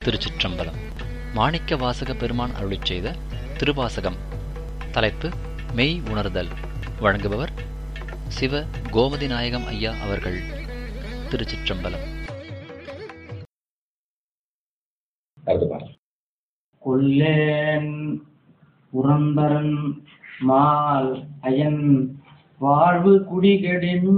திருச்சிற்றம்பலம் மாணிக்க வாசக பெருமான் அருளிச் செய்த திருவாசகம் தலைப்பு மெய் உணர்தல் வழங்குபவர் சிவ கோமதி நாயகம் ஐயா அவர்கள் திருச்சிற்றம்பலம் அடுத்த பாடல் கொல்லேன் புரந்தரன் மால் அயன் வாழ்வு குடிகெடின்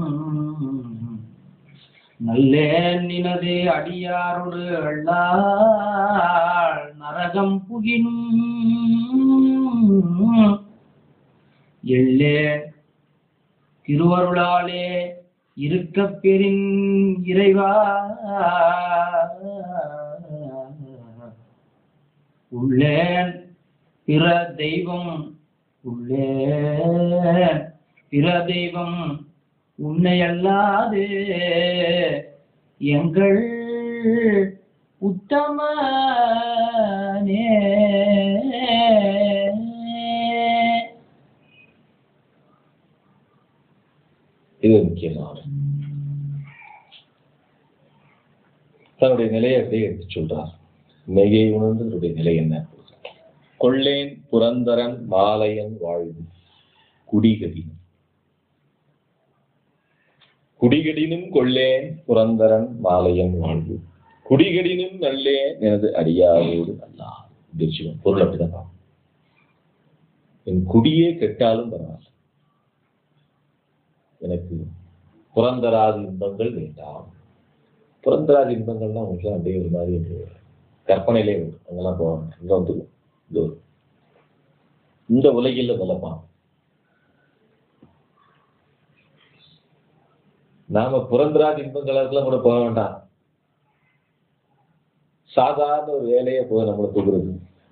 நல்லேன் நினது அடியாரோடு அள்ளாள் நரகம் புகினும் எள்ளேன் திருவருளாலே இருக்கப் பெறின் இறைவா உள்ளேன் பிற தெய்வம் உள்ளேன் பிற தெய்வம் உன்னை அல்லாது எங்கள் உத்தமனே இது முக்கியமான தன்னுடைய நிலையை அப்படியே எடுத்து சொல்றார் மெய்யை உணர்ந்து தன்னுடைய நிலை என்ன கொள்ளேன் புரந்தரன் மாலையன் வாழ்வு குடிகடி குடிகடினும் கொள்ளேன் புரந்தரன் மாலையன் வாழ்வு குடிகடினும் நல்லேன் எனது அடியாரோடு அல்லா இந்த விஷயம் பொருள் அப்படிதான் பார்க்கணும். என் குடியே கெட்டாலும் பரவாயில்ல எனக்கு புறந்தராதி இன்பங்கள் வேண்டாம் புறந்தராதி இன்பங்கள்லாம் உங்களுக்கு அப்படியே ஒரு மாதிரி ஒரு கற்பனையிலே வரும் அங்கெல்லாம் போவாங்க இங்க வந்துடும் இது வரும். இந்த உலகில் வளப்பான் நாம புறந்தராதி இன்பங்களுக்கெல்லாம் கூட போக வேண்டாம் சாதாரண ஒரு வேலையை போய் நம்மளை தூக்குறது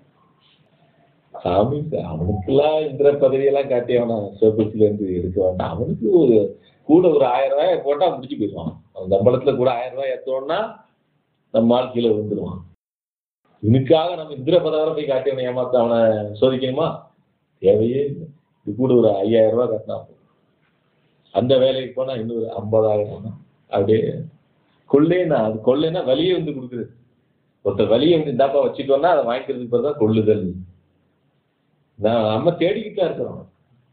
சாமி அவனுக்கெல்லாம் இந்திர பதவியெல்லாம் காட்டி அவனை சிவபுரத்துல இருந்து எடுக்க வேண்டாம் அவனுக்கு ஒரு கூட ஒரு ஆயிரம் ரூபாய் போட்டா முடிச்சு போயிடுவான் அவன் சம்பளத்துல கூட ஆயிரம் ரூபாய் ஏத்தோம்னா நம்ம வாழ்க்கையில விழுந்துருவான் இவனுக்காக நம்ம இந்திர பதவியை போய் காட்டி அவனை ஏமாத்த அவனை சோதிக்கணுமா தேவையே இல்லை இது கூட ஒரு ஐயாயிரம் ரூபாய் கட்டினா போதும். அந்த வேலைக்கு போனா இன்னொரு ஐம்பதாயிரம் அப்படியே கொள்ளைன்னா அது கொள்ளைன்னா வலியை வந்து கொடுக்குறது ஒருத்தர் வலியை வந்து இந்தாப்பா வச்சுட்டோம்னா அதை வாங்கிக்கிறதுக்கு பிறகு தான் கொள்ளுதல் நான் நம்ம தேடிக்கிட்டு தான் இருக்கிறோம்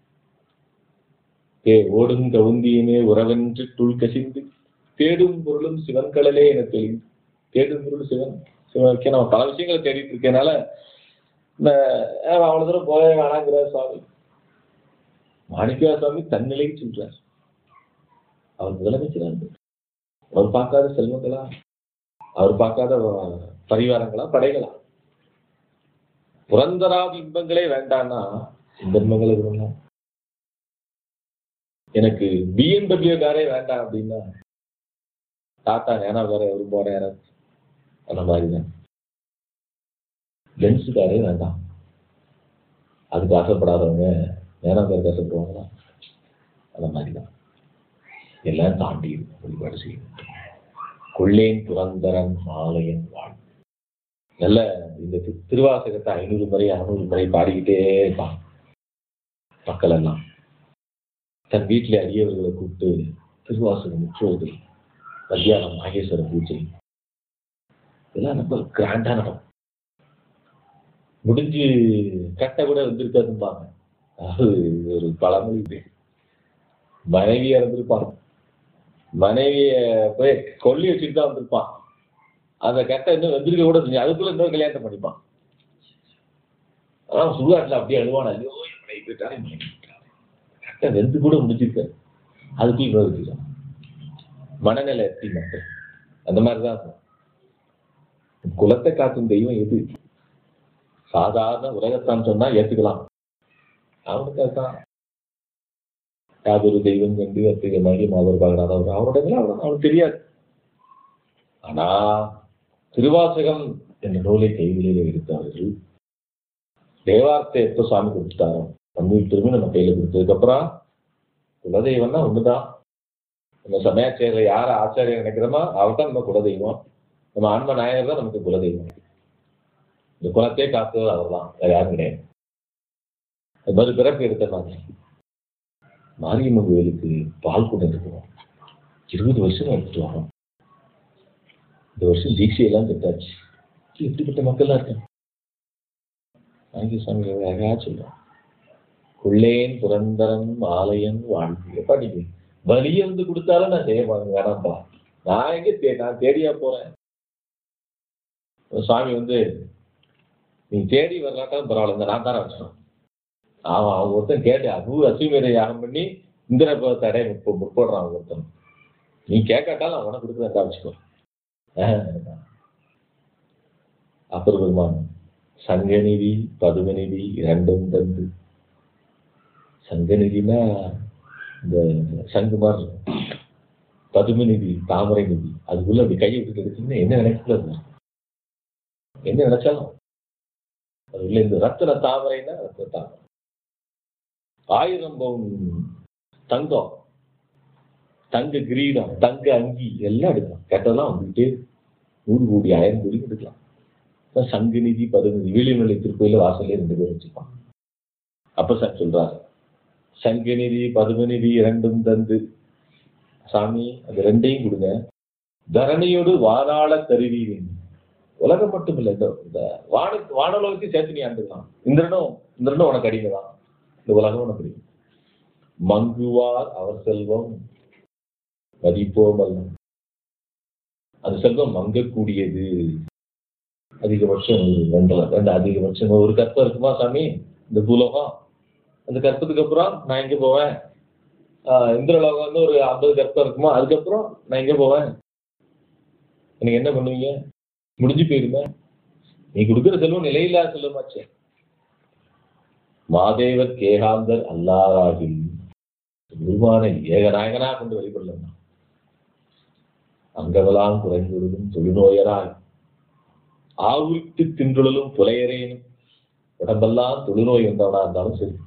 தே ஓடும் கவுந்தியுமே உறவென்று துள் கசிந்து தேடும் பொருளும் சிவன் கடலே என தெளிந்து தேடும் பொருள் சிவன் சிவனுக்கே நம்ம பல விஷயங்களை தேடிட்டு இருக்கனால அவ்வளவு தூரம் போக வேணாங்கிறார் சுவாமி மாணிக்கா சுவாமி தன்னிலைக்கு சொல்றார் அவர் முதலமைச்சரா இருந்தார் அவர் பார்க்காத செல்வங்களா அவர் பார்க்காத வ- பரிவாரங்களா படைகளா புரந்தராதி இன்பங்களே வேண்டாம்னா இந்த இன்பங்கள் இருக்கணும் எனக்கு பிஎம்டபிள்யூ காரே வேண்டாம் அப்படின்னா டாட்டா நேனா காரே விரும்ப நேரம் அந்த மாதிரி தான் லென்ஸ் காரே வேண்டாம் அதுக்கு ஆசைப்படாதவங்க நேனா காருக்கு ஆசைப்படுவாங்களா அந்த மாதிரி தான் எல்லாம் தாண்டி வழிபாடு செய்யணும் கொள்ளேன் புரந்தரன் மாலையன் வாழ் நல்ல இந்த தி- திருவாசகத்தை ஐநூறு முறை அறுநூறு முறை பாடிக்கிட்டே இருப்பான் மக்கள் எல்லாம் தன் வீட்டில் அடியவர்களை கூப்பிட்டு திருவாசகம் முற்றுவது மத்தியானம் நாகேஸ்வர பூஜை இதெல்லாம் ரொம்ப கிராண்டா நடக்கும் முடிஞ்சு கட்ட கூட வந்திருக்காதும்பாங்க அது ஒரு பழமொழி இது. மனைவி இறந்திருப்பாங்க மனைவிய போய் கொல்லி வச்சுட்டு தான் வந்திருப்பான் அந்த கட்டை இன்னும் வந்திருக்க கூட செஞ்சு அதுக்குள்ள இன்னொரு கல்யாணத்தை பண்ணிப்பான் ஆனா சுடுகாட்டில் அப்படியே அழுவான் ஐயோ என் மனைவி போயிட்டாரு, என் மனைவி போயிட்டாரு. கட்டை வெந்து கூட முடிச்சிருக்காரு அதுக்குள்ள இன்னொரு வச்சுக்கலாம் மனநிலை எப்படி மக்கள் அந்த மாதிரி தான் இருக்கும். குலத்தை காக்கும் தெய்வம் எது சாதாரண உலகத்தான் சொன்னா ஏத்துக்கலாம் அவனுக்கு அதுதான் யாதொரு தெய்வம் கண்டு அத்திகமாகி மாதர் பார்க்கறாதவர் அவனோட நிலை அவ்வளவுதான். அவனுக்கு தெரியாது ஆனா திருவாசகம் என்ற நூலை கைகளிலே எடுத்தவர்கள் தேவார்த்தை எப்ப சுவாமி கொடுத்துட்டாரோ தமிழ் திரும்பி நம்ம கையில கொடுத்ததுக்கு அப்புறம் குலதெய்வம்னா ஒண்ணுதான் நம்ம சமயாச்சாரியர் யார ஆச்சாரியர் நினைக்கிறோமோ அவர் தான் நம்ம குலதெய்வம் நம்ம ஆன்ம நாயகர் தான் நமக்கு குலதெய்வம் இந்த குலத்தையே காத்தவர் அவர் தான் வேற யாரும் கிடையாது அது மாதிரி பிறப்பு எடுத்த மாதிரி மாரியம்மன் கோயிலுக்கு பால் கொண்டு இருக்கிறோம் இருபது வருஷம் எடுத்துட்டு வரோம் இந்த வருஷம் தீட்சையெல்லாம் பெற்றாச்சு எப்படிப்பட்ட மக்கள்லாம் இருக்காங்க நாயகி சுவாமி அழகா சொல்லுவான் கொள்ளேன் புரந்தரன் மாலையன் வாழ்க்கை எப்பா நீங்க வலிய வந்து கொடுத்தாலும் நான் செய்ய மாட்டேன் வேணாம்ப்பா நான் எங்க தே நான் தேடியா போறேன் சுவாமி வந்து நீ தேடி வரலாட்டாலும் பரவாயில்ல நான் தானே வச்சோம் அவன் அவன் ஒருத்தன் கேட்டு அது அசுமீரை யாகம் பண்ணி இந்திர தடை முற்ப முற்படுறான் அவன் ஒருத்தன் நீ கேட்காட்டாலும் அவனை கொடுக்குறதா வச்சுக்கோ அப்பர் பெருமான் சங்கநிதி பதுமநிதி இரண்டும் தந்து சங்கநிதினா இந்த சங்கு மாதிரி இருக்கும் பதுமநிதி தாமரை நிதி அதுக்குள்ள அப்படி கையை விட்டு எடுத்தீங்கன்னா என்ன நினைக்கிறது என்ன நினைச்சாலும் அது உள்ள இந்த ரத்தன தாமரைன்னா ரத்தன தாமரை ஆயிரம் பவுன் தங்கம் தங்க கிரீடம் தங்க அங்கி எல்லாம் எடுக்கலாம் கேட்டதெல்லாம் வந்துகிட்டே நூறு கோடி ஆயிரம் கோடி எடுக்கலாம் அதான் சங்கு நிதி பதுநிதி வீழிமலை திருக்கோயில வாசல்ல ரெண்டு பேரும் வச்சுப்பான் அப்ப சார் சொல்றாரு சங்கு நிதி பதுமநிதி இரண்டும் தந்து சாமி அது ரெண்டையும் கொடுங்க தரணியோடு வாதாள கருவீரின் உலகம் மட்டும் இல்லை இந்த இந்த வான வானலோகத்தையும் சேர்த்து நீ ஆண்டுக்கலாம் இந்திரனும் இந்திரனும் உனக்கு அடிமை தான் இந்த உலகம் உனக்கு அடிமை மங்குவார் அவர் செல்வம் மதிப்போம் அல்ல அந்த செல்வம் மங்கக்கூடியது அதிகபட்சம் ஒரு ரெண்டரை ரெண்டு அதிகபட்சம் ஒரு கற்பம் இருக்குமா சாமி இந்த பூலோகம் அந்த கற்பத்துக்கு அப்புறம் நான் எங்க போவேன் ஆஹ் இந்திரலோகம் வந்து ஒரு ஐம்பது கற்பம் இருக்குமா அதுக்கப்புறம் நான் எங்க போவேன் எனக்கு என்ன பண்ணுவீங்க முடிஞ்சு போயிருமே நீ கொடுக்குற செல்வம் நிலையில்லாத செல்வமாச்சே மாதேவர் கேகாந்தர் அல்லாராகில் குருவானை ஏகநாயகனா கொண்டு வழிபடலாம் அங்கவலாம் குறைந்துள்ளதும் தொழுநோயராய் ஆவுரித்து தின்றுழலும் புலையரேனும் உடம்பெல்லாம் தொழுநோய் வந்தவனா இருந்தாலும் சரி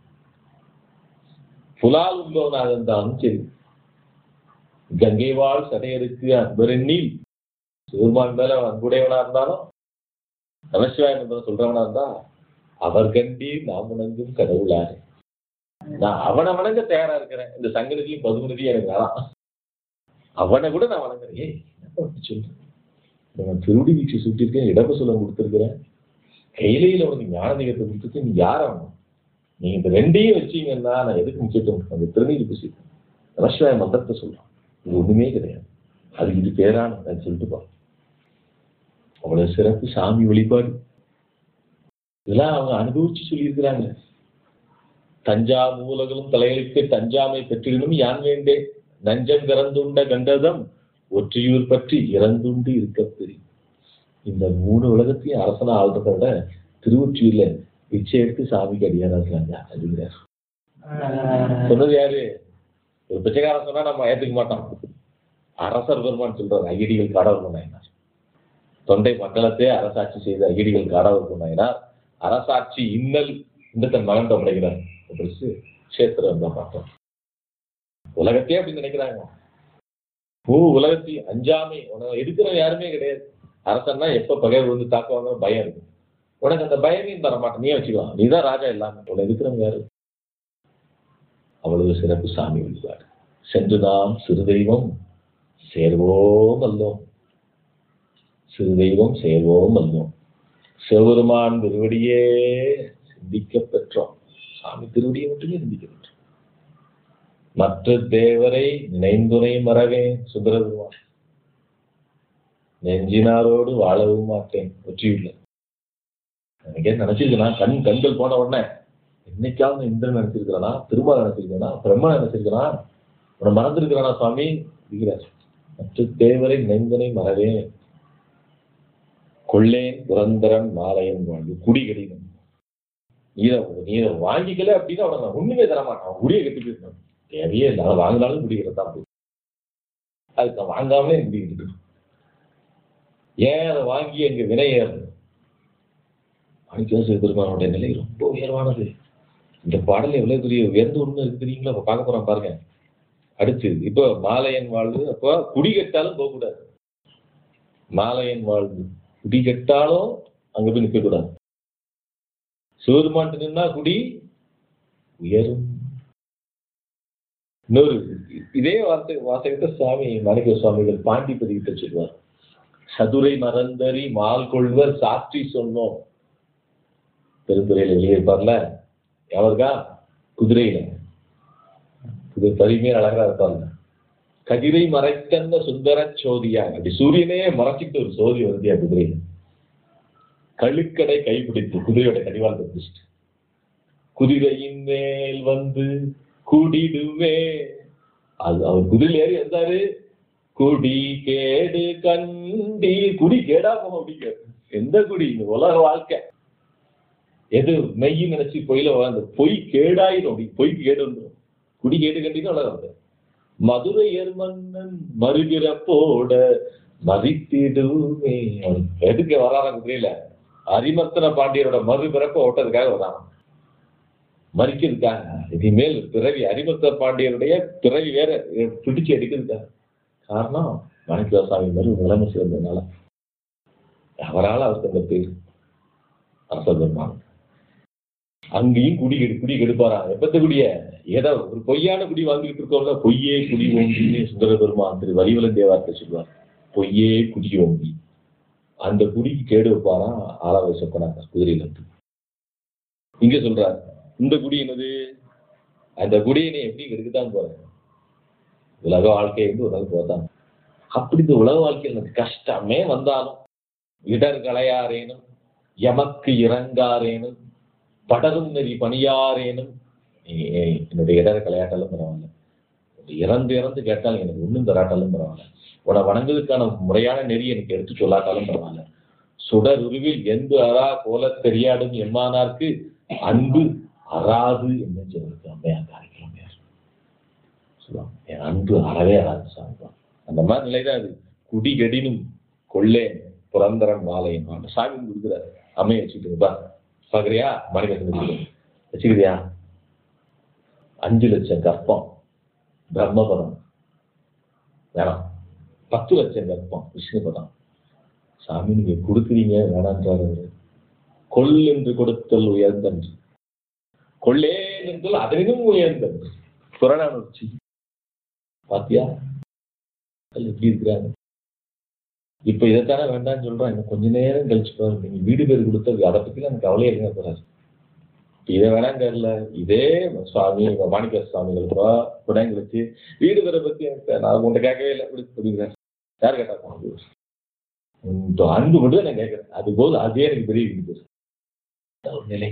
புலால் உண்பவனாக இருந்தாலும் சரி கங்கை வாழ் சடையருக்கு அன்பரெண்ணில் சிவருமான் மேல அன்புடையவனா இருந்தாலும் நமசிவாயம் என்பதை சொல்றவனா இருந்தா அவர் கண்டி நாம் உணங்கும் கடவுளாரு நான் அவனை வணங்க தயாரா இருக்கிறேன் இந்த சங்கதிலையும் பதுமதியும் எனக்கு வேணாம் அவனை கூட நான் வணங்குறேன் ஏய் என்னப்பா இப்படி சொல்றேன் நான் திருடி வீச்சு சுட்டிருக்கேன் இடப்ப சொல்ல கொடுத்துருக்கிறேன் கையிலையில உனக்கு ஞான தெய்வத்தை கொடுத்துருக்கேன் நீ யார் அவன் நீங்க இந்த ரெண்டையும் வச்சீங்கன்னா நான் எதுக்கு முக்கியத்துவம் அந்த திருநீர் பூசி நமசிவாய மந்திரத்தை சொல்றான் இது ஒண்ணுமே கிடையாது அது இது பேரான நான் சொல்லிட்டு பா அவ்வளவு சிறப்பு சாமி வழிபாடு இதெல்லாம் அவங்க அனுபவிச்சு சொல்லியிருக்கிறாங்க தஞ்சா மூலகளும் தலையெழுத்து தஞ்சாமை பெற்றிடனும் யான் வேண்டே நஞ்சம் கறந்துண்ட கண்டதம் ஒற்றியூர் பற்றி இறந்துண்டு இருக்க பெரிய இந்த மூணு உலகத்தையும் அரசனா ஆள்றதை விட திருவொற்றியூர்ல பிச்சை எடுத்து சாமிக்கு அடியாரா இருக்காங்க அப்படிங்கிறார் சொன்னது யாரு ஒரு பிச்சைக்காரன் சொன்னா நம்ம ஏத்துக்க மாட்டோம் அரசர் பெருமான் சொல்றாரு ஐயடிகள் காடவர் பண்ணாயினார் தொண்டை மண்டலத்தை அரசாட்சி செய்த ஐயடிகள் காடவர் பண்ணாயினார் அரசாட்சி இன்னல் இந்த தன் மகன் அப்படிங்கிறார் கஷேத்திரம் தான் பார்த்தோம் உலகத்தையே அப்படி நினைக்கிறாங்க பூ உலகத்தை அஞ்சாமை உனக்கு இருக்கிறவன் யாருமே கிடையாது அரசன்னா எப்ப பகைவர் வந்து தாக்குவாங்க பயம் இருக்கு உனக்கு அந்த பயமையும் தர மாட்டேன் நீ வச்சுக்கலாம் நீதான் ராஜா இல்லாம உனக்கு இருக்கிறவங்க யாரு அவ்வளவு சிறப்பு சாமி வழிபாடு சென்று நாம் சிறு தெய்வம் சேர்வோம் அல்லோம் சிறு தெய்வம் சேர்வோம் அல்லோம் சிவபெருமான் திருவடியே சிந்திக்க பெற்றோம் சாமி திருவடியை மட்டுமே சிந்திக்க பெற்றோம் மற்ற தேவரை நினைந்துரை மறவேன் சுந்தரபெருமான் நெஞ்சினாரோடு வாழவும் மாட்டேன் ஒற்றியுள்ள எனக்கு என்ன நினைச்சிருக்கேனா கண் கண்கள் போன உடனே என்னைக்காவது நான் இந்திரன் நினைச்சிருக்கிறேனா திருமால் நினைச்சிருக்கேனா பிரம்மன் நினைச்சிருக்கேனா உன்னை மறந்துருக்கிறானா சுவாமி இருக்கிறார் மற்ற தேவரை நினைந்தனை மறவேன் கொள்ளேன் புரந்தரன் மாலையன் வாழ்வு குடி கடினம் நீரை நீரை வாங்கிக்கல அப்படின்னா அவனை நான் ஒண்ணுமே தர மாட்டான் அவன் குடியை கட்டி போயிருக்கான் தேவையே இல்லை அதை வாங்கினாலும் குடிக்கிறதா போய் அதுக்கு நான் வாங்காமலே குடிக்கிட்டு ஏன் அதை வாங்கி எங்க வினையேறது மாணிக்கவாச பெருமானுடைய நிலை ரொம்ப உயர்வானது இந்த பாடல் எவ்வளவு பெரிய உயர்ந்த ஒண்ணு இருக்கு தெரியுங்களா அப்ப பார்க்க போறோம் பாருங்க அடுத்து இப்போ மாலையன் வாழ்வு அப்போ குடி கட்டாலும் போகக்கூடாது மாலையன் வாழ்வு குடி கட்டாலும் அங்க போய் நிற்க கூடாது சிவருமான்ட்டு நின்னா குடி உயரும் இன்னொரு இதே வார்த்தை வாசகத்தை சுவாமி மாணிக்க சுவாமிகள் பாண்டி பதிவிட்டு சொல்லுவார் சதுரை மறந்தறி மால் கொள்வர் சாற்றி சொன்னோம் பெருந்துறையில் எழுதியிருப்பார்ல எவருக்கா குதிரையில குதிரை பரிமையை அழகா இருப்பார்ல கதிரை மறைத்தந்த சுந்தர சோதியா அப்படி சூரியனே மறைச்சிட்டு ஒரு சோதி வருதியா குதிரையில கழுக்கடை கைப்பிடித்து குதிரையோட கடிவாளத்தை பிடிச்சிட்டு குதிரையின் மேல் வந்து குடிடுவே அது அவர் குதிரையில் ஏறி வந்தாரு குடி கேடு கண்டி குடி கேடா போக அப்படிங்க எந்த குடி இந்த உலக வாழ்க்கை எது மெய் நினைச்சு பொய்ல அந்த பொய் கேடாயிரும் அப்படி பொய்க்கு கேடு வந்துடும் குடி கேடு கண்டிதான் உலகம் வந்து மதுரை எர்மன்னன் மறுகிற போட மதித்திடுமே அவன் எதுக்கு வராராம் குதிரையில அரிமர்த்தன பாண்டியரோட மறு பிறப்ப ஓட்டதுக்காக வரான் மறிக்கிறதுக்காக இனிமேல் பிறவி அரிமர்த்தன பாண்டியருடைய பிறவி வேற பிடிச்சு எடுக்கிறதுக்காக காரணம் மாணிக்கவாசாமி மாதிரி ஒரு நிலைமை சேர்ந்ததுனால அவரால் அவருக்கு அந்த பேர் அரசர் பெருமான் அங்கேயும் குடி கெடு குடி கெடுப்பாராம் எப்பத்த குடிய ஏதோ ஒரு பொய்யான குடி வாங்கிட்டு இருக்கோம்ல பொய்யே குடி ஓங்கின்னு சுந்தர பெருமான் திரு வலிவலன் தேவார்த்தை சொல்வார் பொய்யே குடி ஓங்கி அந்த குடிக்கு கேடு வைப்பாராம் ஆறாவது சொப்பனாங்க குதிரையில இருந்து இங்க சொல்றார் இந்த குடி என்னது அந்த குடியை நீ எப்படி கெடுக்கத்தான் போற உலக வாழ்க்கை வந்து உலக போதான் அப்படி இந்த உலக வாழ்க்கையில் எனக்கு கஷ்டமே வந்தாலும் இடர் களையாரேனும் எமக்கு இறங்காரேனும் படரும் நெறி பணியாரேனும் நீ- என்னுடைய இடர் களையாட்டாலும் பரவாயில்ல இறந்து இறந்து கேட்டாலும் எனக்கு ஒண்ணும் தராட்டாலும் பரவாயில்ல உன வணங்குவதற்கான முறையான நெறி எனக்கு எடுத்து சொல்லாட்டாலும் பரவாயில்ல சுடர் உருவில் எந்த அரா கோல தெரியாடும் எம்மானார்க்கு அன்பு அறாது என்ன சொல்லிருக்கு அம்மையார் காரைக்கால் அம்மையார் சொல்லுவாங்க என் அன்பு அறவே அறாது சாமி அந்த மாதிரி நிலைதான் அது குடி கெடினும் கொள்ளேன் புரந்தரன் வாழையன் அந்த சாமி கொடுக்குறாரு அம்மையை வச்சுக்கிட்டு பா பாக்குறியா மணிகண்டன் வச்சுக்கிறியா அஞ்சு லட்சம் கற்பம் பிரம்மபதம் வேணாம் பத்து லட்சம் கற்பம் விஷ்ணுபதம் சாமி நீங்க கொடுக்குறீங்க வேணான்றாரு அவரு. கொல் என்று கொடுத்தல் உயர்ந்தன்று கொள்ளேன் என்றால் அதனினும் உயர்ந்தன்று புறநானூர்ச்சி பாத்தியா மக்கள் எப்படி இருக்கிறாங்க இப்ப இதைத்தானே வேண்டாம்னு சொல்றோம் இன்னும் கொஞ்ச நேரம் கழிச்சு பாருங்க நீங்க வீடு பேர் கொடுத்தது அதை பத்தி எனக்கு கவலையே இல்லைங்க போறாரு இதை வேணாங்க இல்ல இதே சுவாமி மாணிக்க சுவாமிகளுக்கோ குடங்களுக்கு வீடு பேரை பத்தி எனக்கு நான் உன்கிட்ட கேட்கவே இல்லை அப்படி சொல்லிக்கிறேன் யார் கேட்டா போனது இந்த அன்பு மட்டும் நான் கேட்கிறேன் அது போது அதே எனக்கு பெரிய வீடு பேர் அதான் ஒரு நிலை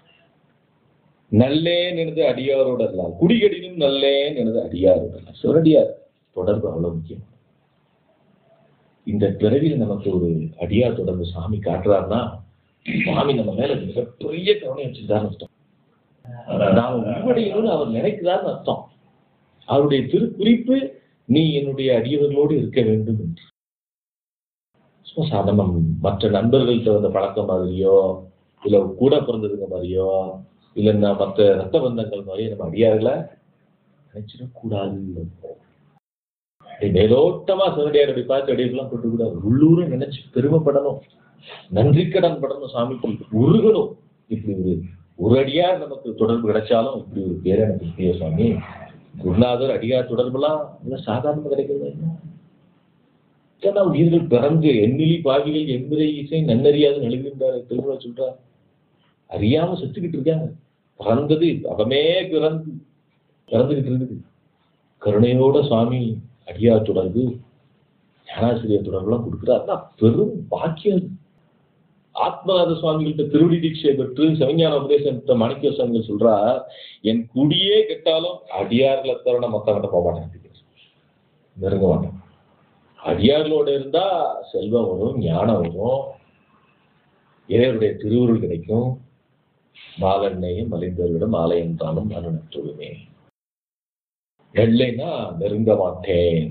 நல்லேன் எனது அடியாரோட எல்லாம் குடிகடினும் நல்லேன் எனது அடியாரோட எல்லாம் சிவனடியார் தொடர்பு அவ்வளவு முக்கியம் இந்த பிறவியில் நமக்கு ஒரு அடியார் தொடர்பு சாமி காட்டுறாருன்னா சுவாமி நம்ம மேல மிகப்பெரிய கவனம் வச்சிருந்தாருன்னு அர்த்தம் நாம் உருவடையணும்னு அவர் நினைக்கிறார்னு அர்த்தம் அவருடைய திருக்குறிப்பு நீ என்னுடைய அடியவர்களோடு இருக்க வேண்டும் என்று சும்மா சாதாரண மற்ற நண்பர்கள்ட்ட வந்த பழக்கம் மாதிரியோ இல்ல கூட பிறந்ததுங்க மாதிரியோ இல்லைன்னா மற்ற ரத்த பந்தங்கள் மாதிரியோ நம்ம அடியார்களை நினைச்சிடக்கூடாது அப்படி மேலோட்டமா சிவனடியாருடைய பார்த்து அடியெல்லாம் கொண்டு கூடாது உள்ளூர நினைச்சு பெருமைப்படணும் நன்றி கடன் படணும் சாமிக்கு உருகணும் இப்படி ஒரு ஒரு அடியார் நமக்கு தொடர்பு கிடைச்சாலும் இப்படி ஒரு பேரை எனக்கு முக்கிய சுவாமி குருநாதர் அடியார் தொடர்புலாம் இதெல்லாம் சாதாரணமா கிடைக்கிறது என்ன ஏன்னா உயிர்கள் பிறந்து எண்ணிலி பாவிகள் எம்பிரை இசை நன்னறியாது நழுகின்றார் திருமண சொல்றார் அறியாம செத்துக்கிட்டு இருக்காங்க பிறந்தது அவமே பிறந்து பிறந்துகிட்டு இருக்குது கருணையோட சுவாமி அடியார் தொடர்பு ஞானாசிரியர் தொடர்புலாம் கொடுக்குறாருன்னா பெரும் பாக்கியம் அது. ஆத்மநாத சுவாமிகள்ட்ட திருவடி தீட்சை பெற்று சிவஞான உபதேசம் பெற்ற மாணிக்க சுவாமிகள் சொல்றா என் குடியே கெட்டாலும் அடியார்களை தவிர மத்தவங்கிட்ட போக மாட்டேன் நெருங்க மாட்டேன் அடியார்களோட இருந்தா செல்வம் வரும் ஞானம் வரும் இறைவருடைய திருவுருள் கிடைக்கும் மாலண்ணையும் மலிந்தவர்களிடம் ஆலயம் தானும் அருணற்றுவமே வெள்ளைனா நெருங்க மாட்டேன்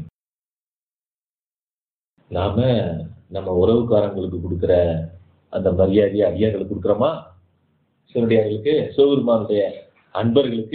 நாம நம்ம உறவுக்காரங்களுக்கு கொடுக்குற அந்த மரியாதையை அடியார்களுக்கு கொடுக்குறோமா சிவனடியார்களுக்கு சிவபெருமானுடைய அன்பர்களுக்கு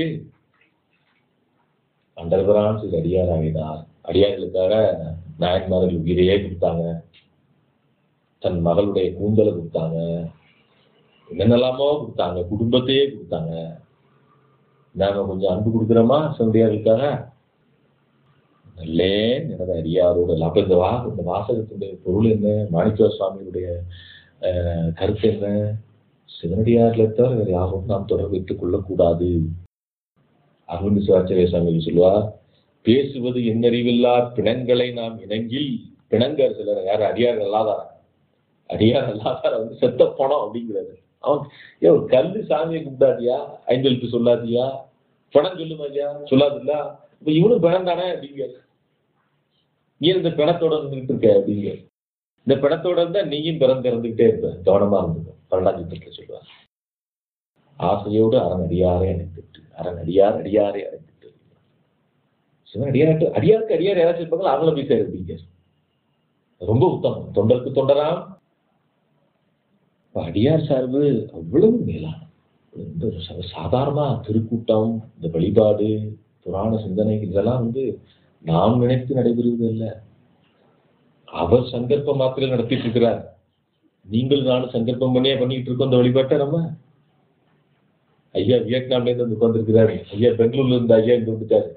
அண்டர்பரான் சில அடியார் ஆகினார் அடியார்களுக்காக நாயன்மார்கள் உயிரையே கொடுத்தாங்க தன் மகளுடைய கூந்தலை கொடுத்தாங்க என்னென்னலாமோ கொடுத்தாங்க குடும்பத்தையே கொடுத்தாங்க நாம கொஞ்சம் அன்பு கொடுக்குறோமா சிவனடியார்களுக்காக நல்லேன் எனது அடியாரோடு அல்ல. அப்ப இந்த வா இந்த வாசகத்தினுடைய பொருள் என்ன மாணிக்க சுவாமியுடைய அஹ், கருத்து என்ன சிவனடியார்களை தவிர வேறு யாரும் நாம் தொடர்பு வைத்துக் கொள்ளக்கூடாது அருள்மிகு சிவாச்சாரிய சுவாமி சொல்லுவார் பேசுவது என்னறிவில்லார் பிணங்களை நாம் இணங்கில் பிணங்கர் சிலர் யார் அடியார் அல்லாதார அடியார் அல்லாதார வந்து செத்த பணம் அப்படிங்கிறாரு அவன் ஏ ஒரு கல்லு சாமியை கும்பிடாதியா ஐந்தெழுத்து சொல்லாதியா பணம் சொல்லுமா ஐயா சொல்லாதுல்ல இப்ப இவனும் பிணம் தானே அப்படிங்கிறாரு நீ இந்த பிணத்தோட இருந்துகிட்டு இருக்க அப்படிங்க இந்த பிணத்தோட இருந்தா நீயும் பிறந்து திறந்துகிட்டே இருப்ப கவனமா இருந்துக்க பன்னெண்டாம் சித்திரத்துல சொல்லுவார் ஆசையோடு அரண் அடியாரே அணைத்துட்டு அரண் அடியார் அடியாரே அணைத்துட்டு சிவன் அடியார்ட்டு அடியாருக்கு அடியார் யாராச்சும் இருப்பாங்களோ அவங்கள போய் சேருப்பீங்க ரொம்ப உத்தமம் தொண்டருக்கு தொண்டராம் இப்ப அடியார் சார்பு அவ்வளவு மேலான இந்த ஒரு சா- சாதாரணமா திருக்கூட்டம் இந்த வழிபாடு புராண சிந்தனை இதெல்லாம் வந்து நாம் நினைத்து நடைபெறுவது அல்ல அவர் சங்கல்ப மாத்திரம் நடத்திட்டு இருக்கிறார் நீங்கள் நானும் சங்கல்பம் பண்ணியே பண்ணிட்டு இருக்கோம் இந்த வழிபாட்டை நம்ம ஐயா வியட்நாம்ல இருந்து வந்து உட்கார்ந்துருக்கிறாரு ஐயா பெங்களூர்ல இருந்து ஐயா இங்க வந்துட்டாரு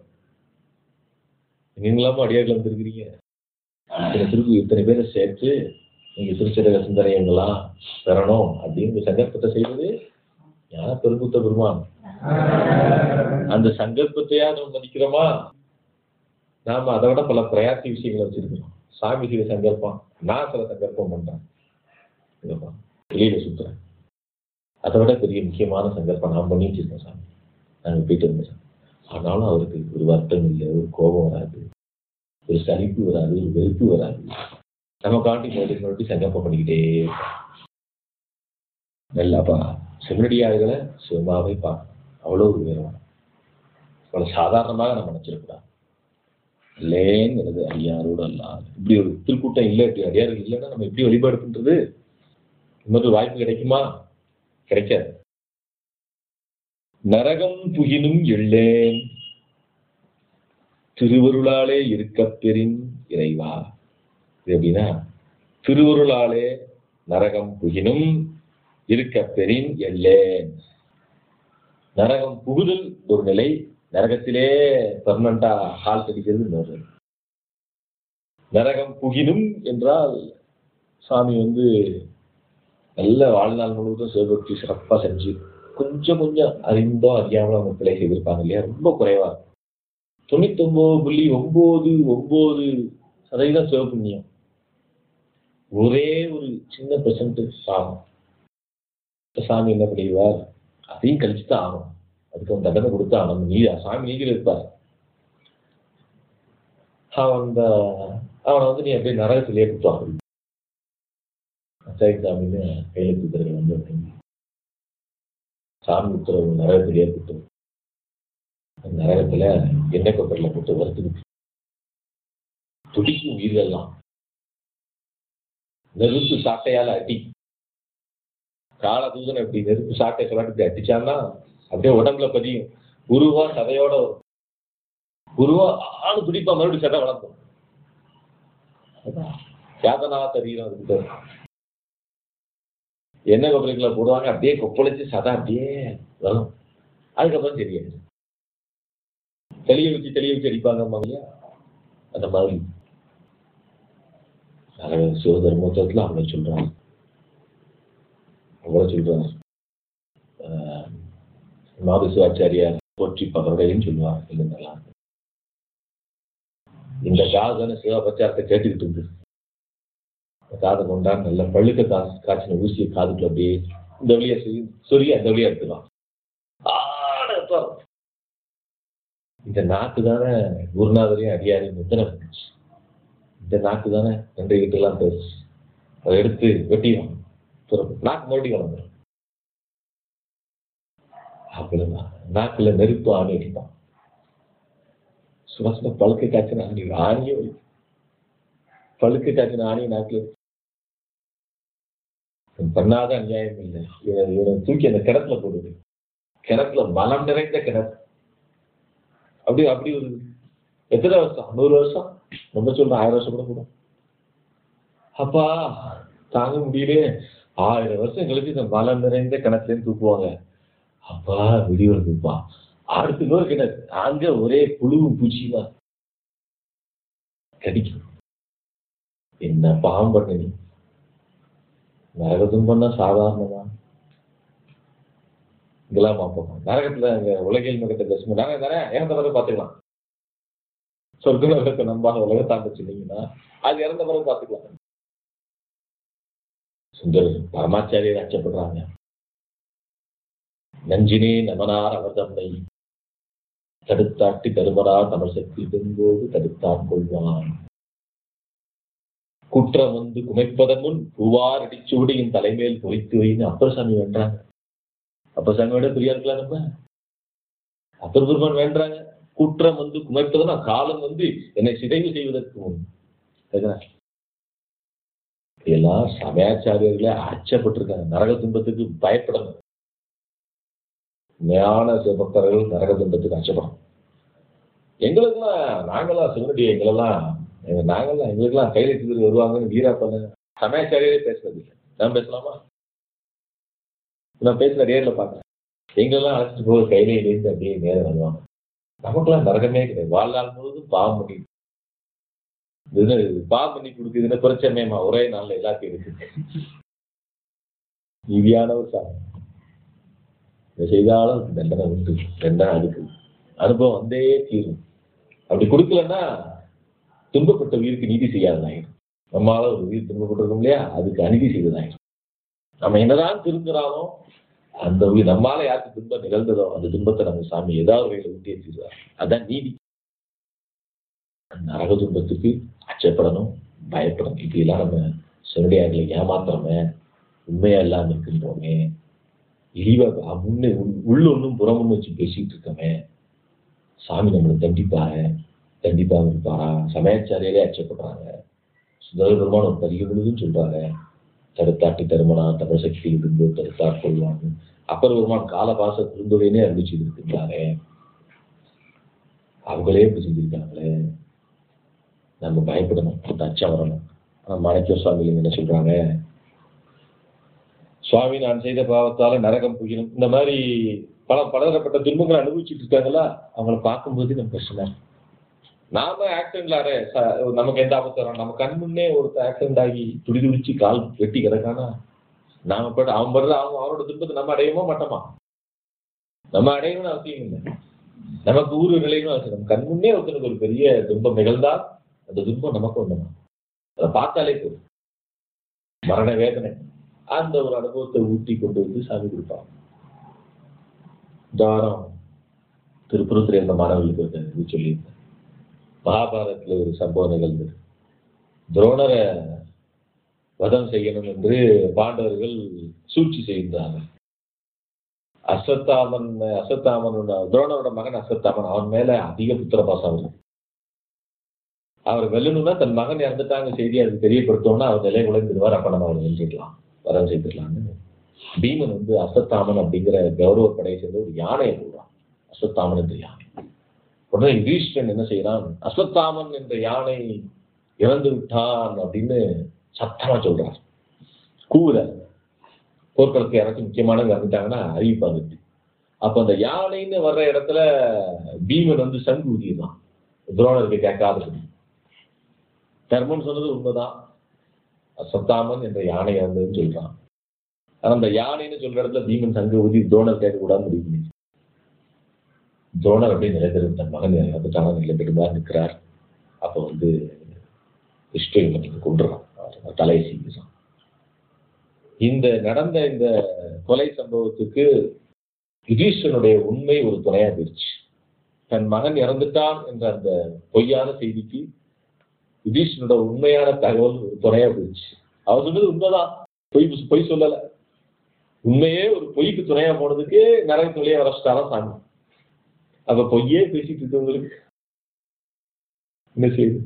நீங்களாம அடியார்ல வந்திருக்கிறீங்க இத்தனை திருக்கு இத்தனை பேரை சேர்த்து நீங்க திருச்சரக சிந்தனையங்களாம் பெறணும் அப்படின்னு சங்கல்பத்தை செய்வது யார் பெருங்குத்த பெருமான் அந்த சங்கல்பத்தையா நம்ம மதிக்கிறோமா நாம அதை விட பல பிரயாசி விஷயங்களை வச்சிருக்கிறோம் சாமி செய்த சங்கல்பம் நான் சில சங்கல்பம் பண்றேன் இதப்பா, வெளியில சுத்துறேன் அதை விட பெரிய முக்கியமான சங்கல்பம் நான் பண்ணி வச்சிருக்கேன் சாமி நாங்க போயிட்டு இருந்தேன் சாமி. ஆனாலும் அவருக்கு ஒரு வருத்தம் இல்லை ஒரு கோபம் வராது ஒரு சலிப்பு வராது ஒரு வெறுப்பு வராது நம்ம காட்டி மறுபடி மறுபடியும் சங்கல்பம் பண்ணிக்கிட்டே இருப்போம். நல்லாப்பா சிவனடியார்களை சிவமாவே பார்க்கணும் அவ்வளோ ஒரு உயரம் அவ்வளவு சாதாரணமாக நம்ம நினைச்சிருக்கூடாது இல்லைங்கிறது அடியாரோடு அல்லாது இப்படி ஒரு திருக்கூட்டம் இல்லை இப்படி அடியார்கள் இல்லைன்னா நம்ம எப்படி வழிபாடு பண்றது இன்னொரு வாய்ப்பு கிடைக்குமா கிடைக்காது நரகம் புகினும் எள்ளேன் திருவருளாலே இருக்கப் பெறின் இறைவா இது எப்படின்னா திருவருளாலே நரகம் புகினும் இருக்கப் பெறின் எள்ளேன் நரகம் புகுதல் ஒரு நிலை நரகத்திலே பெர்மனண்டா கால் கடிக்கிறது இன்னொரு நிலை. நரகம் புகினும் என்றால் சாமி வந்து நல்ல வாழ்நாள் முழுவதும் சிவபக்தி சிறப்பா செஞ்சு கொஞ்சம் கொஞ்சம் அறிந்தோ அறியாமலோ அவங்க பிழை செய்திருப்பாங்க இல்லையா ரொம்ப குறைவா இருக்கும் தொண்ணூத்தி ஒன்பது புள்ளி ஒன்பது ஒன்பது சதவீதம் சிவபுண்ணியம் ஒரே ஒரு சின்ன பெர்சன்ட் பாவம் இப்ப சாமி என்ன பண்ணிடுவார் அதையும் கழிச்சு தான் ஆகும் அதுக்கு அவன் தண்டனை கொடுத்து அவன் நீ சாமி நீதியில் இருப்பார் அவன் அந்த அவனை வந்து நீ அப்படியே நரகத்திலேயே கொடுத்தான் அச்சாரி சாமின்னு கையில் தூக்குறவங்க வந்து வாங்கி சாமி உத்தரவு நரகத்திலேயே கொடுத்து அந்த நரகத்துல எண்ணெய் கொப்பரில் போட்டு வறுத்துக்கிட்டு துடிக்கும் உயிர்கள்லாம் நெருப்பு சாட்டையால அடி கால தூதன் அப்படி நெருப்பு சாட்டை சொல்லாட்டி அடிச்சான்னா அப்படியே உடம்புல பதியும் உருவா சதையோட வரும். உருவா ஆளு துடிப்பா மறுபடியும் சதை வளர்க்கும் யாதனா தெரியும் அதுக்கு பேர். எண்ணெய் கொப்பரைக்குள்ள போடுவாங்க அப்படியே கொப்பளிச்சு சதை அப்படியே வரும் அதுக்கப்புறம் தெரியாது தெளிய வச்சு தெளிய வச்சு அடிப்பாங்க இல்லையா அந்த மாதிரி அதனால சிவதர்மத்தில் அவ்வளோ சொல்றாங்க அவ்வளோ சொல்றாங்க ஆஹ் மாதுசுவாச்சாரியார் போற்றி பகவடைன்னு சொல்லுவாங்க இந்த நல்லா இருக்கு. இந்த காதன சிவபச்சாரத்தை கேட்டுக்கிட்டு இருந்து இந்த காதை கொண்டா நல்ல பழுக்க காசு காய்ச்சின ஊசியை காதுக்குள்ள அப்படியே இந்த வழியா சொல்லி சொல்லி அந்த வழியா எடுத்துக்கலாம் ஆட எடுத்துவாங்க. இந்த நாக்கு தானே குருநாதரையும் அடியாரையும் முத்தனை பண்ணுச்சு இந்த நாக்கு தானே நன்றி கிட்டலாம் பேசுச்சு அதை எடுத்து வெட்டிடும் துறப்பு நாக்கு மறுபடியும் வளர்ந்துடும் அப்படிதான் நாக்குல நெருப்பு ஆணி அடிப்பான் சுட சுட பழுக்க காய்ச்சின ஆணி ஆணியே வலிக்கும் பழுக்க காய்ச்சின ஆணி நாக்குல இருக்கு. இவன் பண்ணாத அநியாயம் இல்லை இவனை இவனை தூக்கி அந்த கிணத்துல போடுது கிணத்துல மலம் நிறைந்த கிணறு அப்படி அப்படி ஒரு எத்தனை வருஷம் நூறு வருஷம் ரொம்ப சொல்றேன் ஆயிரம் வருஷம் கூட கூட அப்பா தாங்க முடியலையே ஆயிரம் வருஷம் கழிச்சு இந்த மலம் நிறைந்த கிணத்துலேருந்து தூக்குவாங்க அப்பா விடிவு இருக்குப்பா அடுத்து இன்னொரு கிணறு அங்க ஒரே புழுவும் பூச்சியுமா கடிக்கும் என்ன பாவம் பண்ண நீ நரக துன்பம்னா சாதாரணமா இதெல்லாம் பார்ப்போம் நரகத்துல அங்க உலகில் மிகத்த தரிசனம் நரகம் தானே இறந்த பிறகு பார்த்துக்கலாம் சொர்க்க நரகத்தை நம்பாத உலகத்தாண்ட சொன்னீங்கன்னா அது இறந்த பிறகு பார்த்துக்கலாம் சுந்தர் பரமாச்சாரியர் அச்சப்படுறாங்க நஞ்சினே நமனார் அவர் தம்மை தடுத்தாட்டி தருமரா தமிழ் சக்தி பெரும்போது தடுத்தான் கொள்வான் குற்றம் வந்து குமைப்பதன் முன் பூவார் அடிச்சூடியின் தலைமேல் பொய்த்து வைன்னு அப்பர் சாமி வேண்டாங்க அப்பர் சாமியோட பிரியா இருக்கலாம் நம்ம அப்பர் பெருமான் வேண்டாங்க குற்றம் வந்து குமைப்பதனா காலம் வந்து என்னை சிதைவு செய்வதற்கு முன் சரிங்களா? எல்லாம் சமயாச்சாரியர்களே அச்சப்பட்டிருக்காங்க நரக துன்பத்துக்கு பயப்படணும் ஞான பக்தர்கள் நரக துன்பத்துக்கு அச்சப்படும் எங்களுக்கெல்லாம் நாங்களாம் சிவனடி எங்களெல்லாம் எங்க நாங்கெல்லாம் எங்களுக்கெல்லாம் கையில எடுத்துட்டு வருவாங்கன்னு வீரா பண்ண சமயாச்சாரியரே பேசுறது இல்லை நான் பேசலாமா நான் பேசுற நேரில் பார்க்கறேன் எங்களெல்லாம் அழைச்சிட்டு போக கையில இருந்து அப்படியே நேரம் வருவாங்க நமக்கெல்லாம் நரகமே கிடையாது வாழ்நாள் முழுவதும் பாவம் பண்ணி இது பாவம் பண்ணி கொடுக்குதுன்னு குறைச்சமேமா ஒரே நாள்ல எல்லாத்தையும் இருக்குது ஈவியான ஒரு சாதனை இதை செய்தாலும் அதுக்கு தண்டனை உண்டு தண்டனை அதுக்கு அனுபவம் வந்தே தீரும் அப்படி கொடுக்கலன்னா துன்பப்பட்ட உயிருக்கு நீதி செய்யாததாயிடும் நம்மளால ஒரு உயிர் துன்பப்பட்டிருக்கோம் இல்லையா அதுக்கு அநீதி செய்ததாயிடும் நம்ம என்னதான் திருந்துறானோ அந்த உயிர் நம்மால யாருக்கு துன்பம் நிகழ்ந்ததோ அந்த துன்பத்தை நம்ம சாமி ஏதாவது வகையில ஊட்டியே தீர்வார் அதான் நீதி நரக துன்பத்துக்கு அச்சப்படணும் பயப்படணும் இப்படிலாம் நம்ம சிவடியார்களை ஏமாத்துறோமே உண்மையா இல்லாம இருக்கின்றோமே இழிவா முன்னே உள்ள ஒன்றும் புறம் ஒன்றும் வச்சு பேசிட்டு இருக்கோமே சாமி நம்மளை தண்டிப்பாரு தண்டிப்பாக இருப்பாரா சமயாச்சாரியாலே அச்சப்படுறாங்க சுந்தர பெருமான் ஒரு பதிக முழுதும் சொல்றாங்க தடுத்தாட்டி தருமனா தமிழ் சக்தி இருந்து தடுத்தாற் கொள்வாங்க அப்பர் பெருமான் காலபாச திருந்துடைனே அருளி செய்திருக்கின்றாரே அவங்களே இப்படி செஞ்சிருக்காங்களே நம்ம பயப்படணும் அந்த அச்சம் வரணும் ஆனா மாணிக்க சுவாமிகள் என்ன சொல்றாங்க சுவாமி நான் செய்த பாவத்தால நரகம் புகினும் இந்த மாதிரி பல பலதரப்பட்ட துன்பங்களை அனுபவிச்சுட்டு இருக்காங்களா அவங்கள பார்க்கும்போது நம்ம கஷ்டமா இருக்கு. நாம ஆக்சிடென்ட்ல அரே ச- நமக்கு எந்த ஆபத்து வரும் நம்ம கண் முன்னே ஒருத்தர் ஆக்சிடென்ட் ஆகி துடி துடிச்சு கால் வெட்டி கிடக்கானா நாம பட அவன் படுற அவங்க அவனோட துன்பத்தை நம்ம அடையவே மாட்டோமா நம்ம அடையணும்னு அவசியம் இல்லை நமக்கு ஊர் நிலையணும் அவசியம் நம்ம கண் முன்னே ஒருத்தனுக்கு ஒரு பெரிய துன்பம் நிகழ்ந்தால் அந்த துன்பம் நமக்கு ஒண்ணுமா அதை பார்த்தாலே போதும் மரண வேதனை அந்த ஒரு அனுபவத்தை ஊட்டி கொண்டு வந்து சாமி கொடுப்பாங்க தாரம் திருப்புறத்தில் இருந்த மாணவர்களுக்கு ஒரு இது சொல்லியிருந்தேன் மகாபாரதத்துல ஒரு சம்பவம் நிகழ்ந்தது துரோணரை வதம் செய்யணும் என்று பாண்டவர்கள் சூழ்ச்சி செய்தார்கள் அஸ்வத்தாமன் அஸ்வத்தாமன் துரோணரோட மகன் அஸ்வத்தாமன் அவன் மேல அதிக புத்திர பாசம் இருக்கு அவர் வெல்லணும்னா தன் மகன் இறந்துட்டாங்க செய்தி அதுக்கு தெரியப்படுத்தோம்னா அவர் நிலை குலைந்துடுவார் அப்ப நம்ம அவரை வென்றுடலாம் வரம் செய்திடலாம்னு பீமன் வந்து அஸ்வத்தாமன் அப்படிங்கிற கௌரவ படையை சேர்ந்த ஒரு யானையை போடுறான் அஸ்வத்தாமன் என்ற யானை உடனே யுதிஷ்டன் என்ன செய்யறான் அஸ்வத்தாமன் என்ற யானை இறந்து விட்டான் அப்படின்னு சத்தமா சொல்றார் கூவுல போர்க்களத்துக்கு யாராச்சும் முக்கியமானவங்க இறந்துட்டாங்கன்னா அறிவிப்பாங்க அப்ப அந்த யானைன்னு வர்ற இடத்துல பீமன் வந்து சங்கு ஊதிடுறான் துரோணருக்கு கேட்காதபடி தர்மன் சொன்னது உண்மைதான் அஸ்வத்தாமன் என்ற யானை இறந்ததுன்னு சொல்றான் ஆனா அந்த யானைன்னு சொல்ற இடத்துல பீமன் சங்கு ஊதி துரோணர் கேட்கக்கூடாது முடிவு பண்ணி துரோணர் அப்படியே நிலைத்திரும் தன் மகன் இறந்துட்டான நிலை பெருமாறு நிற்கிறார் அப்போ வந்து இஷ்டத்தை கொண்டுறான் அவர் தலையை சீக்கிரம் இந்த நடந்த இந்த கொலை சம்பவத்துக்கு யுதீஷனுடைய உண்மை ஒரு துணையா போயிடுச்சு தன் மகன் இறந்துட்டான் என்ற அந்த பொய்யான செய்திக்கு யுதீஷனோட உண்மையான தகவல் ஒரு துணையா போயிடுச்சு அவர் சொன்னது உண்மைதான் பொய் பொய் சொல்லல உண்மையே ஒரு பொய்க்கு துணையா போனதுக்கு நிறைய தொழிலை வரைச்சிட்டாராம் சாமி அப்ப பொய்யே பேசிட்டு இருக்கவங்களுக்கு என்ன செய்யுது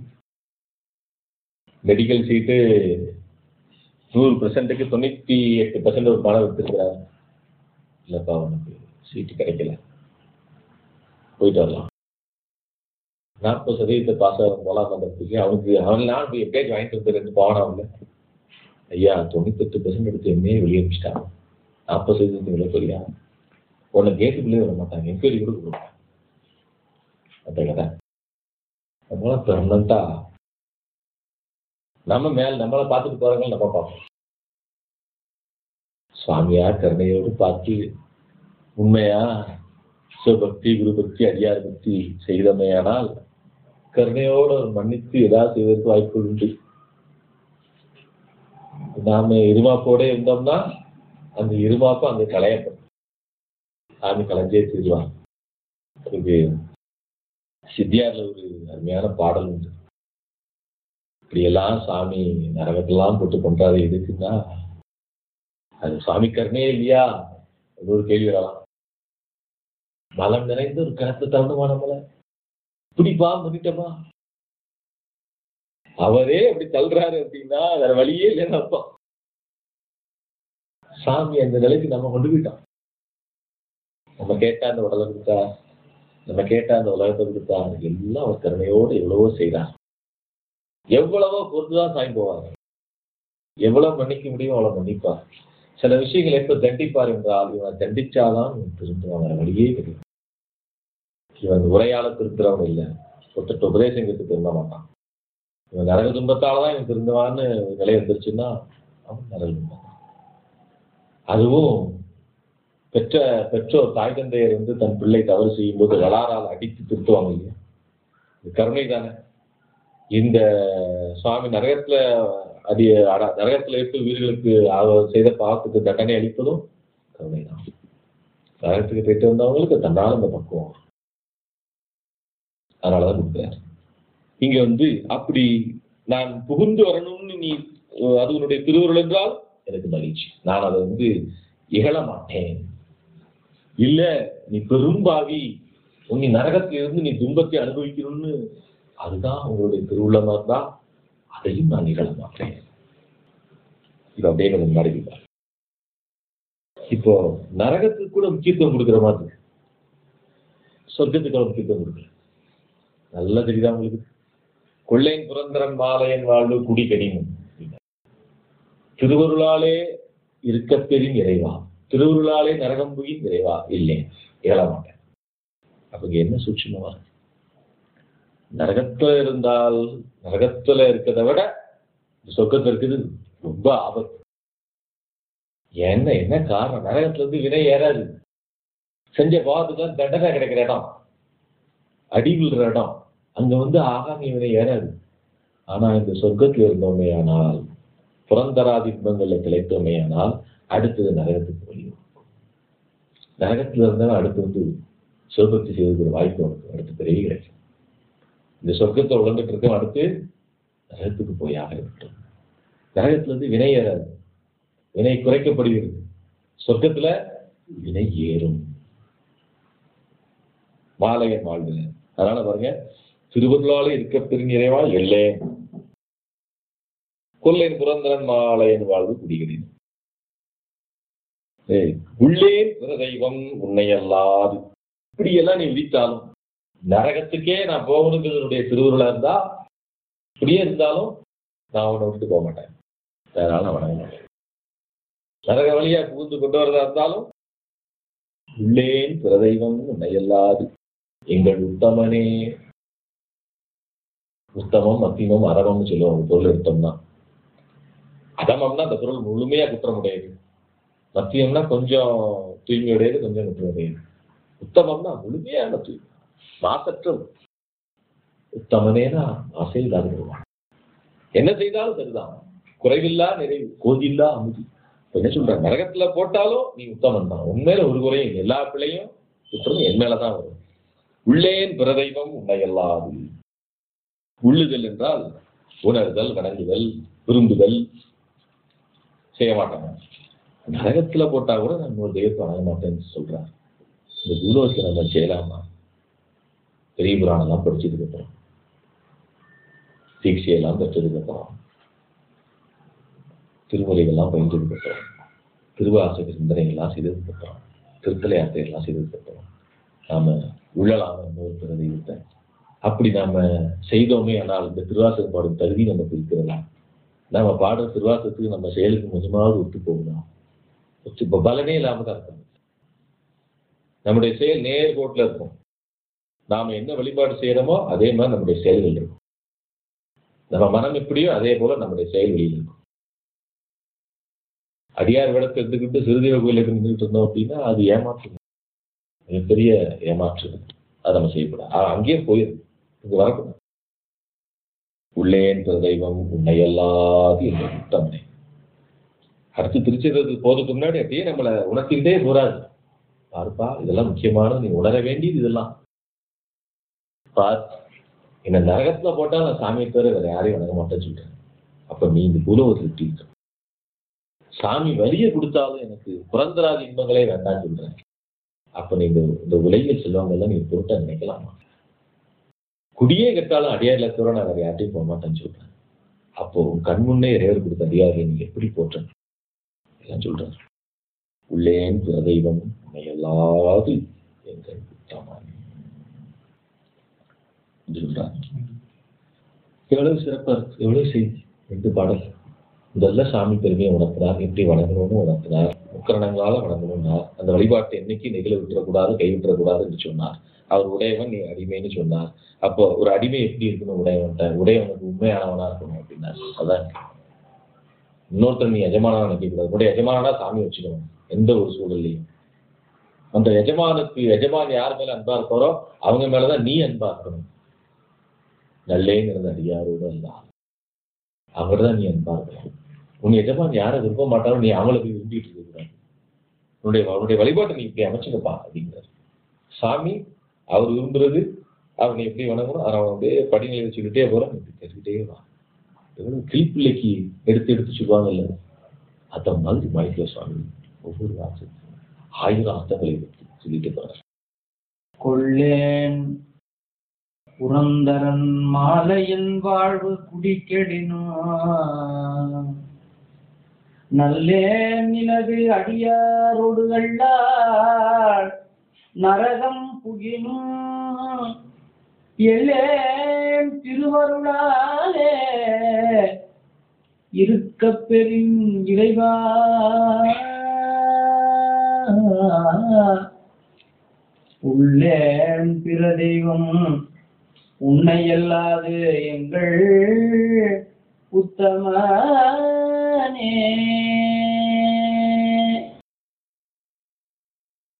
மெடிக்கல் சீட்டு நூறு பெர்சன்ட்டுக்கு தொண்ணூத்தி எட்டு பெர்சன்ட் ஒரு பணம் எடுத்துருக்கிறாங்க இல்லப்பா உனக்கு சீட்டு கிடைக்கல போயிட்டு வரலாம் நாற்பது சதவீதத்தை பாஸ் ஆகும் போலாம் பண்றதுக்கு அவனுக்கு அவன் நான் போய் எப்படியாச்சும் வாங்கிட்டு வந்து ரெண்டு பவனம் இல்லை ஐயா தொண்ணூத்தெட்டு பெர்சன்ட் எடுத்து எம்ஏ வெளியே அனுப்பிச்சிட்டாங்க நாற்பது சதவீதத்துக்கு வெளியே சொல்லியா உன்னை கேட்டுக்குள்ளே வர மாட்டாங்க என்கொயரி கூட கொடுப்பாங்க அந்த கதை அதனால பெர்மனண்டா நம்ம மேல் நம்மளை பார்த்துட்டு போறவங்க நம்ம பார்ப்போம் சுவாமியா கருணையோடு பார்த்து உண்மையா சிவபக்தி குரு பக்தி அடியார் பக்தி செய்தமையானால் கருணையோடு அவர் மன்னித்து ஏதாவது செய்வதற்கு வாய்ப்பு உண்டு நாம இருமாப்போட இருந்தோம்னா அந்த இருமாப்பம் அங்க களையப்படும் சாமி களைஞ்சே தீருவான் அதுக்கு சித்தியார்ல ஒரு அருமையான பாடல் உண்டு இப்படியெல்லாம் சாமி நரகத்தெல்லாம் போட்டு கொண்டாது எதுக்குன்னா அது சாமி கருணையே இல்லையா அது ஒரு கேள்வி வரலாம் மலம் நிறைந்த ஒரு கணத்து தருணமா நம்மள இப்படிப்பா முன்னிட்டமா அவரே அப்படி தள்ளுறாரு அப்படின்னா வேற வழியே இல்லைன்னு அர்த்தம் சாமி அந்த நிலைக்கு நம்ம கொண்டு போயிட்டோம் நம்ம கேட்டா அந்த உடலை கொடுத்தா நம்ம கேட்டா அந்த உலகத்தை கொடுத்தா எல்லாம் அவர் கருணையோடு எவ்வளவோ செய்றார் எவ்வளவோ பொறுத்துதான் சாமி போவாங்க எவ்வளவு மன்னிக்க முடியும் அவ்வளவு மன்னிப்பார் சில விஷயங்களை எப்ப தண்டிப்பார் என்றால் இவன் தண்டிச்சாதான் இவன் திருந்துவான் வேற வழியே கிடையாது இவன் உரையால திருத்துறவன் இல்லை ஒருத்தட்ட உபதேசம் கேட்டு திருந்த மாட்டான் இவன் நரக துன்பத்தாலதான் இவன் திருந்துவான்னு ஒரு நிலை வந்துருச்சுன்னா அவன் நரக துன்பம் அதுவும் பெற்ற பெற்றோர் தாய் தந்தையர் வந்து தன் பிள்ளை தவறு செய்யும் போது வளாரால் அடித்து திருத்துவாங்க இல்லையா இது கருணை தானே இந்த சுவாமி நரகத்துல அடி அட- நரகத்துல இட்டு உயிர்களுக்கு அவர் செய்த பாவத்துக்கு தண்டனை அளிப்பதும் கருணை தான் நரகத்துக்கு போயிட்டு வந்தவங்களுக்கு தன்னால இந்த பக்குவம் வரும். அதனாலதான் கொடுக்குறாரு இங்க வந்து அப்படி நான் புகுந்து வரணும்னு நீ அஹ், அது உன்னுடைய திருவுருள் என்றால் எனக்கு மகிழ்ச்சி நான் அதை வந்து இகழ மாட்டேன் இல்ல நீ பெரும்பாவி உன்னை நரகத்தில் இருந்து நீ துன்பத்தை அனுபவிக்கணும்னு அதுதான் உங்களுடைய திருவுள்ளமா இருந்தா அதையும் நான் நிகழ மாட்டேன் இது அப்படியே நம்ம முன்னாடி வைப்பார். இப்போ நரகத்துக்கு கூட முக்கியத்துவம் கொடுக்குற மாதிரி இருக்கு. சொர்க்கத்துக்கு கூட முக்கியத்துவம் கொடுக்குற நல்லா தெரியுதா உங்களுக்கு கொள்ளையின் புரந்தரன் மாலையன் வாழ்வு குடி கடினும் திருவருளாலே இருக்கப் பெறும் இறைவா திருவருளாலே நரகம் புகின் இறைவா இல்லை இகழ மாட்டேன் அப்ப இங்க என்ன சூட்சமா இருக்கு நரகத்துல இருந்தால் நரகத்துல இருக்கிறத விட இந்த சொர்க்கத்துல இருக்குது ரொம்ப ஆபத்து என்ன என்ன காரணம் நரகத்துல இருந்து வினை ஏறாது செஞ்ச பாவத்துக்கு தண்டனை கிடைக்கிற இடம் அடி விழுற இடம் அங்க வந்து ஆகாமி வினை ஏறாது ஆனா இந்த சொர்க்கத்துல இருந்தோமே ஆனால் புறந்தராதி இன்பங்கள்ல திளைத்தோமே ஆனால் அடுத்தது நரகத்துக்கு வழி வகுக்கும். நரகத்துல இருந்தாலும் அடுத்து வந்து சொர்க்கத்தை செய்வதற்கு வாய்ப்பு உனக்கு அடுத்த பிறவி கிடைக்கும் இந்த சொர்க்கத்தை உழந்துட்டு இருக்க அடுத்து நரகத்துக்கு போய் ஆக இருக்கட்டும் நரகத்துல இருந்து வினை ஏறாது வினை குறைக்கப்படுகிறது சொர்க்கத்துல வினை ஏறும் மாலையன் வாழ்வு அதனால பாருங்க திருவருளாலே இருக்க பெருநிறைவா எல்லே கொல்லையின் புரந்தரன் மாலையன் வாழ்வு குடிகிறேன் ஏய், உள்ளேன் பிற தெய்வம் உன்னை அல்லாது இப்படியெல்லாம் நீ விதித்தாலும் நரகத்துக்கே நான் போகணுங்கிறதுடைய திருவுருளா இருந்தா இப்படியே இருந்தாலும் நான் உன்னை விட்டு போக மாட்டேன் அதனால நான் வணங்க மாட்டேன் நரக வழியா புகுந்து கொண்டு வரதா இருந்தாலும் உள்ளேன் பிற தெய்வம் உன்னை அல்லாது எங்கள் உத்தமனே உத்தமம் மத்தியமம் அரவம்னு சொல்லுவாங்க பொருள் எடுத்தோம்னா அதமம்னா அந்த பொருள் முழுமையா குற்றமுடையது மத்தியம்னா கொஞ்சம் தூய்மையுடையது கொஞ்சம் குற்றமுடையது உத்தமம்னா முழுமையான தூய்மை மாசற்றது உத்தமனேனா ஆசை இல்லாத வருவான் என்ன செய்தாலும் சரிதான் குறைவில்லா நிறைவு கோதில்லா அமுதி இப்ப என்ன சொல்ற நரகத்துல போட்டாலும் நீ உத்தமன் தான் உண்மையில ஒரு குறையும் இல்லை. எல்லா பிள்ளையும் குற்றம் என் மேலதான் வரும் உள்ளேன் பிரதெய்வம் உன்னை அல்லாது உள்ளுதல் என்றால் உணர்தல் வணங்குதல் விரும்புதல் செய்ய மாட்டாங்க நரகத்துல போட்டா கூட நான் ஒரு தெய்வத்தை வணங்க மாட்டேன்னு சொல்றார் இந்த பூலோகத்துல நம்ம செய்யலாமா பெரிய புராணம் எல்லாம் படிச்சதுக்கு அப்புறம் தீட்சையெல்லாம் பெற்றதுக்கு அப்புறம் திருமுறைகள்லாம் பயின்றதுக்கு அப்புறம் திருவாசக சிந்தனைகள்லாம் செய்ததுக்கு அப்புறம் திருத்தலை யாத்திரைகள்லாம் செய்ததுக்கு அப்புறம் நாம உள்ளலாம இன்னொரு பிற தெய்வத்தை அப்படி நாம செய்தோமே ஆனால் இந்த திருவாசகம் பாடும் தகுதி நமக்கு இருக்கிறதா நாம பாடுற திருவாசகத்துக்கு நம்ம செயலுக்கு கொஞ்சமாவது ஒத்து போகுதா ஒத்து இப்ப பலனே இல்லாம தான் இருக்கும் நம்முடைய செயல் நேர் கோட்டில் இருக்கும் நாம என்ன வழிபாடு செய்யறோமோ அதே மாதிரி நம்முடைய செயல்கள் இருக்கும் நம்ம மனம் எப்படியோ அதே போல நம்முடைய செயல் வெளியில் இருக்கும் அடியார் விடத்தை எடுத்துக்கிட்டு சிறுதேவ கோயிலுக்கு நின்றுட்டு இருந்தோம் அப்படின்னா அது ஏமாற்று மிகப்பெரிய ஏமாற்று அதை நம்ம செய்யக்கூடாது ஆ, அங்கேயே போயிடும் இங்க வரக்கூடாது உள்ளேன் பிற தெய்வம் உன்னை அல்லாது என்ற உத்தமனே அடுத்து திருச்சிறது போறதுக்கு முன்னாடி அப்படியே நம்மளை உணர்த்திக்கிட்டே போறாரு பாருப்பா இதெல்லாம் முக்கியமானது நீ உணர வேண்டியது இதெல்லாம் பார் என்ன நரகத்துல போட்டா நான் சாமியை தவிர வேற யாரையும் வணங்க மாட்டேன்னு சொல்றேன் அப்ப நீ இந்த பூலோகத்தில் எப்படி இருக்க சாமி வலிய கொடுத்தாலும் எனக்கு புறந்தராத இன்பங்களே வேண்டாம்னு சொல்றேன் அப்ப நீ இந்த இந்த உலகில் செல்வங்க எல்லாம் நீ பொருட்டா நினைக்கலாமா குடியே கெட்டாலும் அடியார்ல தவிர நான் வேற யார்ட்டையும் போக மாட்டேன்னு சொல்றேன் அப்போ உன் கண் முன்னே இறைவர் கொடுத்த அதிகாரியை நீ எப்படி போற்ற எல்லாம் சொல்றேன் உள்ளேன் பிற தெய்வம் உன்னை எல்லாது எங்கள் உத்தமன் என்று சொல்றாங்க எவ்வளவு சிறப்பா இருக்கு எவ்வளவு செய்தி ரெண்டு பாடல் முதல்ல சாமி பெருமையை உணர்த்தினார் எப்படி வணங்கணும்னு உணர்த்தினார் முக்கரணங்களால வணங்கணும்னார் அந்த வழிபாட்டை என்னைக்கு நெகிழ விட்டுறக்கூடாது கை விட்டுறக்கூடாது என்று சொன்னார் அவர் உடையவன் நீ அடிமைன்னு சொன்னார் அப்போ ஒரு அடிமை எப்படி இருக்கணும் உடையவன்ட்ட உடையவனுக்கு உண்மையானவனா இருக்கணும் அப்படின்னார் அதான் இன்னொருத்தர் நீ எஜமானா நினைக்கக்கூடாது உடைய எஜமானா சாமி வச்சுக்கணும் எந்த ஒரு சூழல்லையும் அந்த எஜமானுக்கு எஜமான் யார் மேல அன்பா இருப்பாரோ அவங்க மேலதான் நீ அன்பா இருக்கணும் நல்லேங்கிறது அடியாரோட அல்ல அவர் தான் நீ அன்பா இருக்கணும் உன் எஜமான் யாரை விரும்ப மாட்டாரோ நீ அவங்கள போய் விரும்பிட்டு இருக்கக்கூடாது உன்னுடைய அவனுடைய வழிபாட்டை நீ இப்படி அமைச்சுக்கப்பா அப்படிங்கிறார் சாமி அவர் விரும்புறது அவனை எப்படி வணங்கணும் அதை அவன் அப்படியே படிநிலை வச்சுக்கிட்டே போறான் இப்படி கேட்டுக்கிட்டே வா எவ்வளவு கிளிப்பிள்ளைக்கு எடுத்து எடுத்து சொல்லுவாங்கல்ல அத மாதிரி மாணிக்க சுவாமி ஒவ்வொரு வாசல் ஆயிரம் அர்த்தங்களை வச்சு சொல்லிட்டு போறார் கொள்ளேன் புரந்தரன் மாலையின் வாழ்வு குடிக்கெடினோ நல்லேன் நிலவு அடியாரோடு கண்டாள் நரகம் புகினும் எல்லேன் திருவருளாலே இருக்க பெறின் இறைவா உள்ளேன் பிற தெய்வம் உன்னை அல்லாது எங்கள் உத்தமனே